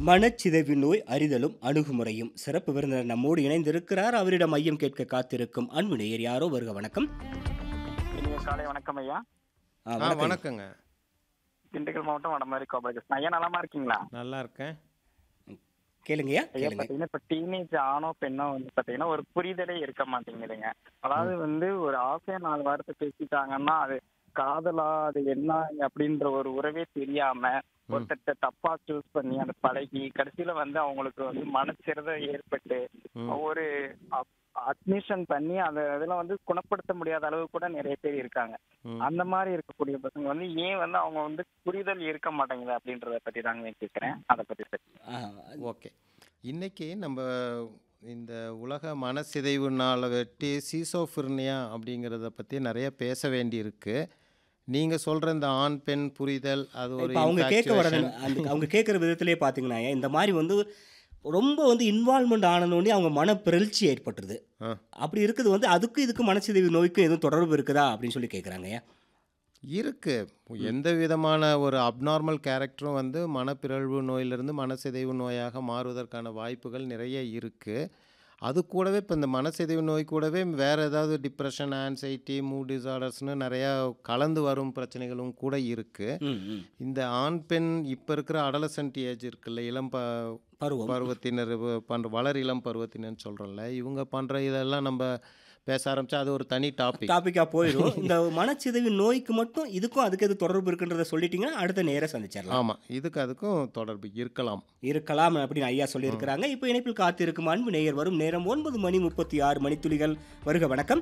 மனச்சிதைவு நோய் அறிதலும் அணுகுமுறையும் சிறப்பு விருந்தினர் நம்மோடு இணைந்திருக்கிறார் அவரிடம் மையம் கேட்க காத்திருக்கும் அன்பு நேயர் யாரோ வருக வணக்கம் இனிய காலை வணக்கம் ஐயா ஆ, ஆ வணக்கம். வணக்கங்க திண்டுக்கல் மாவட்டம் வடமாரி கோபாலகிருஷ்ணன் ஐயா நலமா இருக்கீங்களா நல்லா இருக்கேன் கேளுங்கய்யா ஐயா கேளுங்க பாத்தீங்கன்னா இப்ப டீனேஜ் ஆணோ பெண்ணோ வந்து பாத்தீங்கன்னா ஒரு புரிதலே இருக்க மாட்டேங்குதுங்க அதாவது வந்து ஒரு ஆசையா நாலு வாரத்தை பேசிட்டாங்கன்னா அது காதலா அது என்ன அப்படின்ற ஒரு உறவே தெரியாம ஒருத்தட்ட தப்பா சூஸ் பண்ணி அந்த பழகி கடைசியில வந்து அவங்களுக்கு வந்து மனச்சிறத ஏற்பட்டு ம். ஒரு அட்மிஷன் பண்ணி அந்த இதெல்லாம் வந்து குணப்படுத்த முடியாத அளவு கூட நிறைய பேர் இருக்காங்க ம். அந்த மாதிரி இருக்கக்கூடிய பசங்க வந்து ஏன் வந்து அவங்க வந்து புரிதல் இருக்க மாட்டேங்குது அப்படின்றத பத்தி தாங்க கேட்கிறேன் அதை பத்தி சரி ஆ, ஓகே இன்னைக்கு நம்ம இந்த உலக மனசிதைவுனால வெட்டி சீசோஃபிர்னியா அப்படிங்கிறத பற்றி நிறைய பேச வேண்டியிருக்கு நீங்கள் சொல்கிற இந்த ஆண் பெண் புரிதல் அது ஒரு இப்ப அவங்க கேட்க வர infatuation. அந்த அவங்க கேட்குற விதத்திலே பார்த்தீங்கன்னா இந்த மாதிரி வந்து ரொம்ப வந்து இன்வால்மெண்ட் ஆனதோடனே அவங்க மன பிறழ்ச்சி ஏற்பட்டுருது ஆ. அப்படி இருக்குது வந்து அதுக்கும் இதுக்கு மனச்சிதைவு நோய்க்கும் எதுவும் தொடர்பு இருக்குதா அப்படின்னு சொல்லி கேட்குறாங்க இருக்கு எந்த விதமான ஒரு அப்நார்மல் கேரக்டரும் வந்து மனப்பிறழ்வு நோயிலிருந்து மனசிதைவு நோயாக மாறுவதற்கான வாய்ப்புகள் நிறைய இருக்குது அது கூடவே இப்போ இந்த மனசிதைவு நோய் கூடவே வேறு ஏதாவது டிப்ரெஷன் ஆன்சைட்டி மூட் டிசார்டர்ஸ்னு நிறையா கலந்து வரும் பிரச்சனைகளும் கூட இருக்குது ம் ம் இந்த ஆண் பெண் இப்போ இருக்கிற அடலசன்ட் ஏஜ் இருக்குல்ல இளம் ப பருவம் பருவத்தினர் பண்ணுற வளர் இளம் பருவத்தினர்னு சொல்கிறோம்ல இவங்க பண்ணுற இதெல்லாம் நம்ம பேச ஆரம்பித்தா அது ஒரு தனி டாபிக் டாப்பிக்காக போயிடும் இந்த மனச்சிதைவு நோய்க்கு மட்டும் இதுக்கும் அதுக்கு எது தொடர்பு இருக்குன்றத சொல்லிட்டீங்கன்னா அடுத்த நேரம் சந்திச்சிடலாம் ஆமாம் இதுக்கு அதுக்கும் தொடர்பு இருக்கலாம் இருக்கலாம் அப்படின்னு ஐயா சொல்லியிருக்கிறாங்க இப்போ இணைப்பில் காத்திருக்கும் அன்பு நேயர் வரும் நேரம் ஒன்பது மணி முப்பத்தி ஆறு மணித்துளிகள் வருக வணக்கம்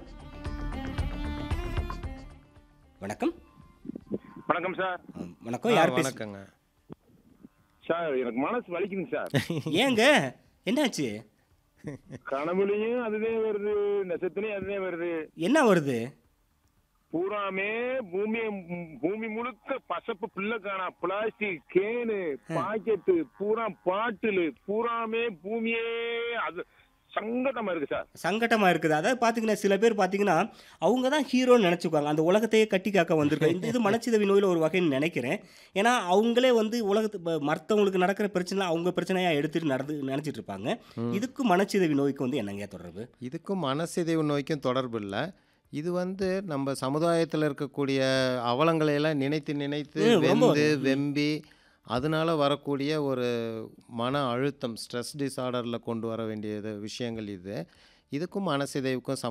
வணக்கம் வணக்கம் சார் ஆ, வணக்கம் யார் ஆ, பேச வணக்கங்க சார் எனக்கு மனசு வலிக்குதுங்க சார் ஏங்க என்னாச்சு கனவுலயும் அதுவே வருது நெசத்துலயும் அதுவே வருது என்ன வருது பூராமே பூமி பூமி முழுக்க பசப்பு பிள்ளை காணா பிளாஸ்டிக் கேனு பாக்கெட்டு பூரா பாட்டிலு பூராமே பூமியே அது சங்கடமா இருக்கு சார் சங்கடமா இருக்குது அதாவது பார்த்தீங்கன்னா சில பேர் பார்த்தீங்கன்னா அவங்க தான் ஹீரோன்னு நினச்சிக்குவாங்க அந்த உலகத்தையே கட்டி காக்க வந்திருக்காங்க இந்த இது மனச்சிதவி நோயில் ஒரு வகைன்னு நினைக்கிறேன் ஏன்னா அவங்களே வந்து உலகத்து ப- மற்றவங்களுக்கு நடக்கிற பிரச்சனை அவங்க பிரச்சனையாக எடுத்துட்டு நடந்து நினச்சிட்டு இருப்பாங்க இதுக்கு மனச்சிதவி நோய்க்கு வந்து என்னங்க தொடர்பு இதுக்கும் மனசிதைவு நோய்க்கும் தொடர்பு இல்லை இது வந்து நம்ம சமுதாயத்தில் இருக்கக்கூடிய அவலங்களை எல்லாம் நினைத்து நினைத்து ம், ரொம்ப வெந்து வெம்பி அதனால வரக்கூடிய ஒரு மன அழுத்தம் ஸ்ட்ரெஸ் டிசார்டரில் கொண்டு வர வேண்டியது விஷயங்கள் இது இதுக்கும் மனசிதைவுக்கும்